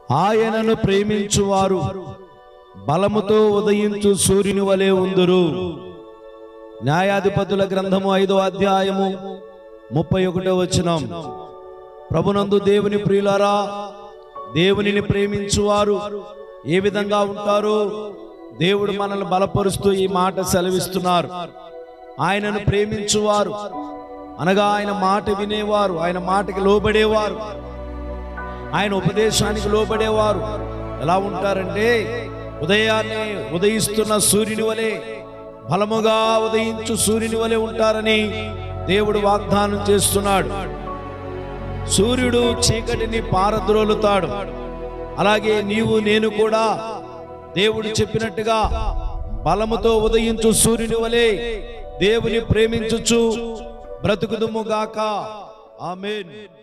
ఆయనను ప్రేమించువారు బలముతో ఉదయించు సూర్యుని వలె ఉందురు న్యాయాధిపతుల గ్రంథము ఐదో అధ్యాయము ముప్పై ఒకటో వచనం ప్రభునందు దేవుని ప్రియులారా దేవునిని ప్రేమించువారు ఏ విధంగా ఉంటారో దేవుడు మనల్ని బలపరుస్తూ ఈ మాట సెలవిస్తున్నారు ఆయనను ప్రేమించువారు అనగా ఆయన మాట వినేవారు ఆయన మాటకి లోబడేవారు ఆయన ఉపదేశానికి లోబడేవారు ఎలా ఉంటారంటే ఉదయాన్నే ఉదయిస్తున్న సూర్యుని వలె బలముగా ఉదయించు సూర్యుని వలె ఉంటారని దేవుడు వాగ్దానం చేస్తున్నాడు సూర్యుడు చీకటిని పారద్రోలుతాడు అలాగే నీవు నేను కూడా దేవుడు చెప్పినట్టుగా బలముతో ఉదయించు సూర్యుని వలె దేవుని ప్రేమించుచు బ్రతుకుదుము గాక ఆమేన్